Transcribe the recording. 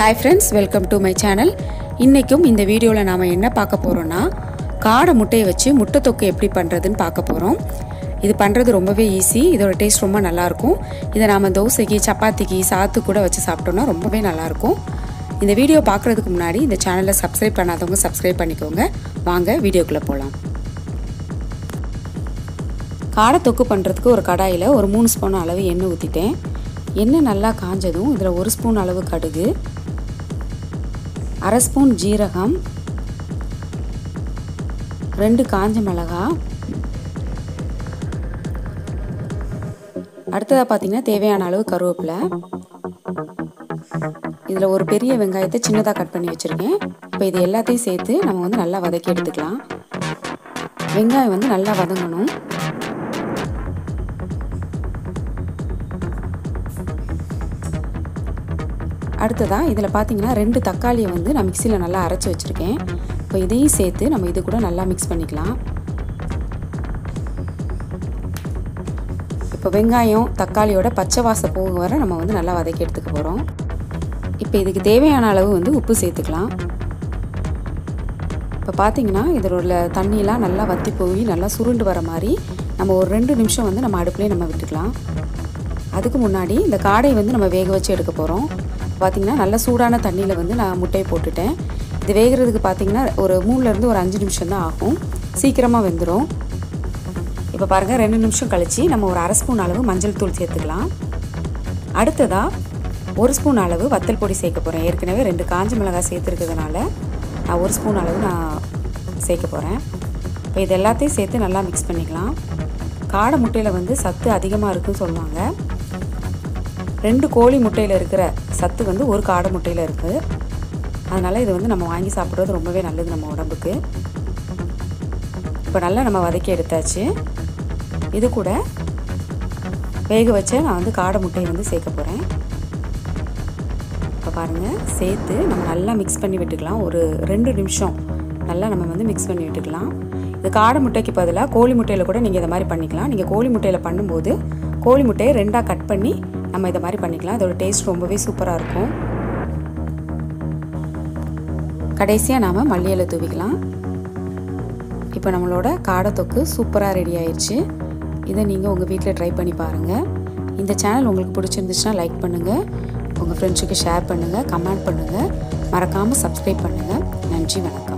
hi friends welcome to my channel இன்றைக்கும் இந்த வீடியோவில் நாம் என்ன பார்க்க போகிறோன்னா காடை முட்டையை வச்சு முட்டை தொக்கு எப்படி பண்ணுறதுன்னு பார்க்க போகிறோம் இது பண்ணுறது ரொம்பவே ஈஸி இதோட டேஸ்ட் ரொம்ப நல்லாயிருக்கும் இதை நாம் தோசைக்கு சப்பாத்திக்கு சாத்து கூட வச்சு சாப்பிட்டோன்னா ரொம்பவே நல்லாயிருக்கும் இந்த வீடியோ பார்க்குறதுக்கு முன்னாடி இந்த சேனலை சப்ஸ்கிரைப் பண்ணாதவங்க சப்ஸ்கிரைப் பண்ணிக்கோங்க வாங்க வீடியோக்குள்ளே போகலாம் காடை தொக்கு பண்ணுறதுக்கு ஒரு கடாயில் ஒரு மூணு ஸ்பூன் அளவு எண்ணெய் ஊற்றிட்டேன் எண்ணெய் நல்லா காஞ்சதும் இதில் ஒரு ஸ்பூன் அளவு கடுகு அரை ஸ்பூன் ஜீரகம் ரெண்டு காஞ்ச மிளகா அடுத்ததாக பார்த்தீங்கன்னா தேவையான அளவு கருவேப்பிலை இதில் ஒரு பெரிய வெங்காயத்தை சின்னதாக கட் பண்ணி வச்சுருக்கேன் இப்போ இது எல்லாத்தையும் சேர்த்து நம்ம வந்து நல்லா வதக்கி எடுத்துக்கலாம் வெங்காயம் வந்து நல்லா வதங்கணும் அடுத்ததாக இதில் பார்த்தீங்கன்னா ரெண்டு தக்காளியை வந்து நான் மிக்சியில் நல்லா அரைச்சி வச்சுருக்கேன் இப்போ இதையும் சேர்த்து நம்ம இது கூட நல்லா மிக்ஸ் பண்ணிக்கலாம் இப்போ வெங்காயம் தக்காளியோட பச்சை வாசம் போக வர நம்ம வந்து நல்லா வதக்கி எடுத்துக்க போகிறோம் இப்போ இதுக்கு தேவையான அளவு வந்து உப்பு சேர்த்துக்கலாம் இப்போ பார்த்தீங்கன்னா இதில் உள்ள தண்ணியெலாம் நல்லா வற்றி போய் நல்லா சுருண்டு வர மாதிரி நம்ம ஒரு ரெண்டு நிமிஷம் வந்து நம்ம அடுப்புலேயே நம்ம விட்டுக்கலாம் அதுக்கு முன்னாடி இந்த காடை வந்து நம்ம வேக வச்சு எடுக்க போகிறோம் பார்த்திங்கன்னா நல்லா சூடான தண்ணியில் வந்து நான் முட்டையை போட்டுட்டேன் இது வேகிறதுக்கு பார்த்திங்கன்னா ஒரு மூணுலேருந்து ஒரு அஞ்சு நிமிஷம் தான் ஆகும் சீக்கிரமாக வெந்துடும் இப்போ பாருங்கள் ரெண்டு நிமிஷம் கழித்து நம்ம ஒரு அரை ஸ்பூன் அளவு மஞ்சள் தூள் சேர்த்துக்கலாம் அடுத்ததாக ஒரு ஸ்பூன் அளவு வத்தல் பொடி சேர்க்க போகிறேன் ஏற்கனவே ரெண்டு காஞ்ச மிளகாய் சேர்த்துருக்கிறதுனால நான் ஒரு ஸ்பூன் அளவு நான் சேர்க்க போகிறேன் இப்போ இது எல்லாத்தையும் சேர்த்து நல்லா மிக்ஸ் பண்ணிக்கலாம் காடை முட்டையில் வந்து சத்து அதிகமாக இருக்குன்னு சொல்லுவாங்க ரெண்டு கோழி முட்டையில் இருக்கிற சத்து வந்து ஒரு காடை முட்டையில் இருக்குது அதனால் இது வந்து நம்ம வாங்கி சாப்பிட்றது ரொம்பவே நல்லது நம்ம உடம்புக்கு இப்போ நல்லா நம்ம வதக்கி எடுத்தாச்சு இது கூட வேக வச்ச நான் வந்து காடை முட்டையை வந்து சேர்க்க போகிறேன் இப்போ பாருங்கள் சேர்த்து நம்ம நல்லா மிக்ஸ் பண்ணி விட்டுக்கலாம் ஒரு ரெண்டு நிமிஷம் நல்லா நம்ம வந்து மிக்ஸ் பண்ணி விட்டுக்கலாம் இது காடை முட்டைக்கு பதிலாக கோழி முட்டையில் கூட நீங்கள் இதை மாதிரி பண்ணிக்கலாம் நீங்கள் கோழி முட்டையில் பண்ணும்போது கோழி முட்டையை ரெண்டாக கட் பண்ணி நம்ம இதை மாதிரி பண்ணிக்கலாம் இதோட டேஸ்ட் ரொம்பவே சூப்பராக இருக்கும் கடைசியாக நாம் மல்லியில் தூவிக்கலாம் இப்போ நம்மளோட காடை தொக்கு சூப்பராக ரெடி ஆயிடுச்சு இதை நீங்கள் உங்கள் வீட்டில் ட்ரை பண்ணி பாருங்கள் இந்த சேனல் உங்களுக்கு பிடிச்சிருந்துச்சுன்னா லைக் பண்ணுங்கள் உங்கள் ஃப்ரெண்ட்ஸுக்கு ஷேர் பண்ணுங்கள் கமெண்ட் பண்ணுங்கள் மறக்காமல் சப்ஸ்கிரைப் பண்ணுங்கள் நன்றி வணக்கம்